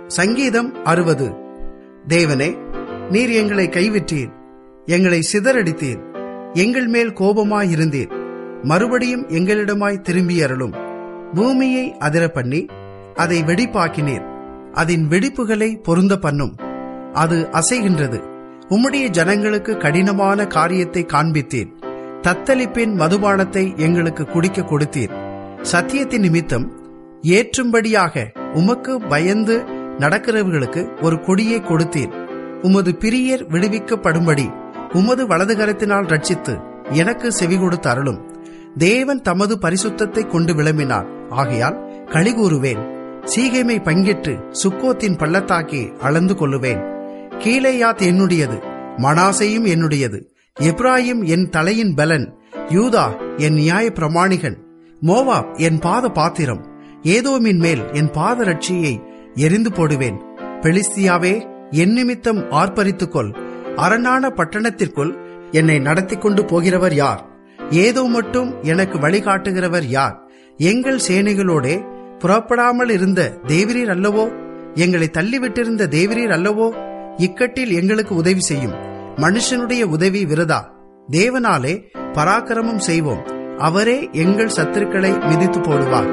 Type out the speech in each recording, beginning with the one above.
சங்கீதம் அறுபது தேவனே நீர் எங்களை கைவிட்டீர் எங்களை சிதறடித்தீர் எங்கள் மேல் கோபமாயிருந்தீர் மறுபடியும் எங்களிடமாய் திரும்பி அருளும் பூமியை அதிர பண்ணி அதை வெடிப்பாக்கினீர் அதன் வெடிப்புகளை பொருந்த பண்ணும் அது அசைகின்றது உம்முடைய ஜனங்களுக்கு கடினமான காரியத்தை காண்பித்தீர் தத்தளிப்பின் மதுபானத்தை எங்களுக்கு குடிக்க கொடுத்தீர் சத்தியத்தின் நிமித்தம் ஏற்றும்படியாக உமக்கு பயந்து நடக்கிறவர்களுக்கு ஒரு கொடியை கொடுத்தீர் உமது பிரியர் விடுவிக்கப்படும்படி உமது வலதுகரத்தினால் ரட்சித்து எனக்கு செவி கொடுத்து அருளும் தேவன் தமது பரிசுத்தத்தை கொண்டு விளம்பினார் ஆகையால் களிகூறுவேன் சீகைமை பங்கிட்டு சுக்கோத்தின் பள்ளத்தாக்கி அளந்து கொள்ளுவேன் கீழேயாத் என்னுடையது மனாசையும் என்னுடையது எப்ராயிம் என் தலையின் பலன் யூதா என் நியாய பிரமாணிகன் மோவாப் என் பாத பாத்திரம் ஏதோமின் மேல் என் பாத ரட்சியை எரிந்து போடுவேன் பெலிஸ்தியாவே என் நிமித்தம் ஆர்ப்பரித்துக்கொள் அரணான பட்டணத்திற்குள் என்னை நடத்தி கொண்டு போகிறவர் யார் ஏதோ மட்டும் எனக்கு வழிகாட்டுகிறவர் யார் எங்கள் சேனைகளோடே புறப்படாமல் இருந்த தேவிரீர் அல்லவோ எங்களை தள்ளிவிட்டிருந்த தேவிரீர் அல்லவோ இக்கட்டில் எங்களுக்கு உதவி செய்யும் மனுஷனுடைய உதவி விரதா தேவனாலே பராக்கிரமம் செய்வோம் அவரே எங்கள் சத்துருக்களை மிதித்து போடுவார்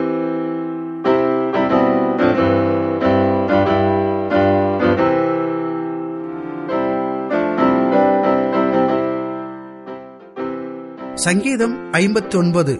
சங்கீதம் ஐம்பத்தி ஒன்பது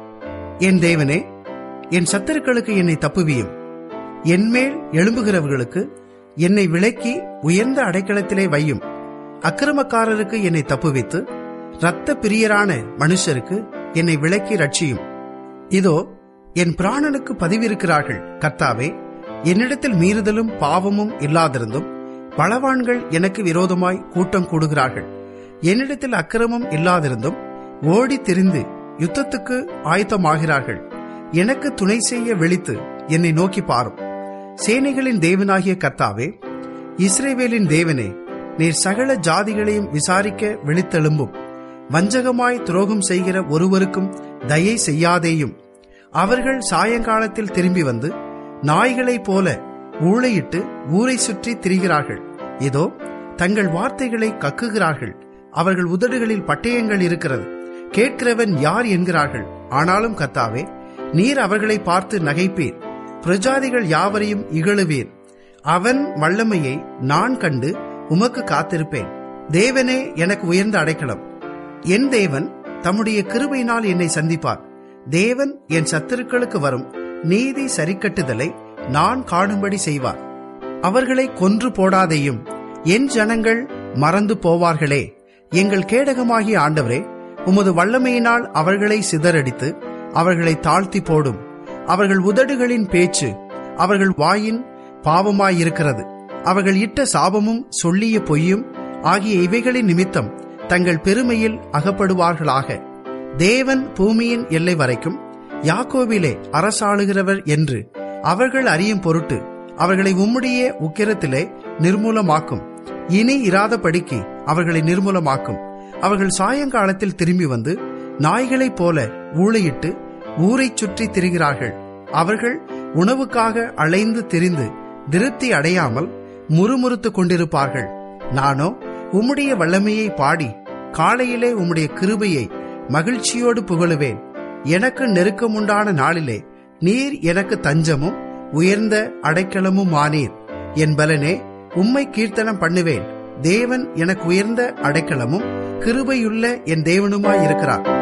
என் தேவனே என் சத்தருக்களுக்கு என்னை தப்புவியும் என்மேல் எழும்புகிறவர்களுக்கு என்னை விலக்கி உயர்ந்த அடைக்கலத்திலே வையும் அக்கிரமக்காரருக்கு என்னை தப்புவித்து இரத்த பிரியரான மனுஷருக்கு என்னை விலக்கி ரட்சியும் இதோ என் பிராணனுக்கு பதிவிருக்கிறார்கள் கர்த்தாவே என்னிடத்தில் மீறுதலும் பாவமும் இல்லாதிருந்தும் பலவான்கள் எனக்கு விரோதமாய் கூட்டம் கூடுகிறார்கள் என்னிடத்தில் அக்கிரமம் இல்லாதிருந்தும் ஓடி திரிந்து யுத்தத்துக்கு ஆயத்தமாகிறார்கள் எனக்கு துணை செய்ய விழித்து என்னை நோக்கி பாரும் சேனைகளின் தேவனாகிய கர்த்தாவே இஸ்ரேவேலின் தேவனே நீர் சகல ஜாதிகளையும் விசாரிக்க விழித்தெழும்பும் வஞ்சகமாய் துரோகம் செய்கிற ஒருவருக்கும் தயை செய்யாதேயும் அவர்கள் சாயங்காலத்தில் திரும்பி வந்து நாய்களைப் போல ஊழையிட்டு ஊரை சுற்றி திரிகிறார்கள் இதோ தங்கள் வார்த்தைகளை கக்குகிறார்கள் அவர்கள் உதடுகளில் பட்டயங்கள் இருக்கிறது கேட்கிறவன் யார் என்கிறார்கள் ஆனாலும் கத்தாவே நீர் அவர்களை பார்த்து நகைப்பீர் பிரஜாதிகள் யாவரையும் இகழுவீர் அவன் வல்லமையை நான் கண்டு உமக்கு காத்திருப்பேன் தேவனே எனக்கு உயர்ந்த அடைக்கலம் என் தேவன் தம்முடைய கிருபையினால் என்னை சந்திப்பார் தேவன் என் சத்துருக்களுக்கு வரும் நீதி சரிக்கட்டுதலை நான் காணும்படி செய்வார் அவர்களை கொன்று போடாதேயும் என் ஜனங்கள் மறந்து போவார்களே எங்கள் கேடகமாகிய ஆண்டவரே உமது வல்லமையினால் அவர்களை சிதறடித்து அவர்களை தாழ்த்தி போடும் அவர்கள் உதடுகளின் பேச்சு அவர்கள் வாயின் பாவமாயிருக்கிறது அவர்கள் இட்ட சாபமும் சொல்லிய பொய்யும் ஆகிய இவைகளின் நிமித்தம் தங்கள் பெருமையில் அகப்படுவார்களாக தேவன் பூமியின் எல்லை வரைக்கும் யாக்கோவிலே அரசாளுகிறவர் என்று அவர்கள் அறியும் பொருட்டு அவர்களை உம்முடைய உக்கிரத்திலே நிர்மூலமாக்கும் இனி இராதபடிக்கு அவர்களை நிர்மூலமாக்கும் அவர்கள் சாயங்காலத்தில் திரும்பி வந்து நாய்களைப் போல ஊழையிட்டு ஊரைச் சுற்றி திரிகிறார்கள் அவர்கள் உணவுக்காக அலைந்து திரிந்து திருப்தி அடையாமல் முறுமுறுத்துக் கொண்டிருப்பார்கள் நானோ உம்முடைய வல்லமையை பாடி காலையிலே உம்முடைய கிருபையை மகிழ்ச்சியோடு புகழுவேன் எனக்கு நெருக்கமுண்டான நாளிலே நீர் எனக்கு தஞ்சமும் உயர்ந்த அடைக்கலமும் ஆனீர் என் பலனே உம்மை கீர்த்தனம் பண்ணுவேன் தேவன் எனக்கு உயர்ந்த அடைக்கலமும் கிருபையுள்ள என் தேவனுமாயிருக்கிறார்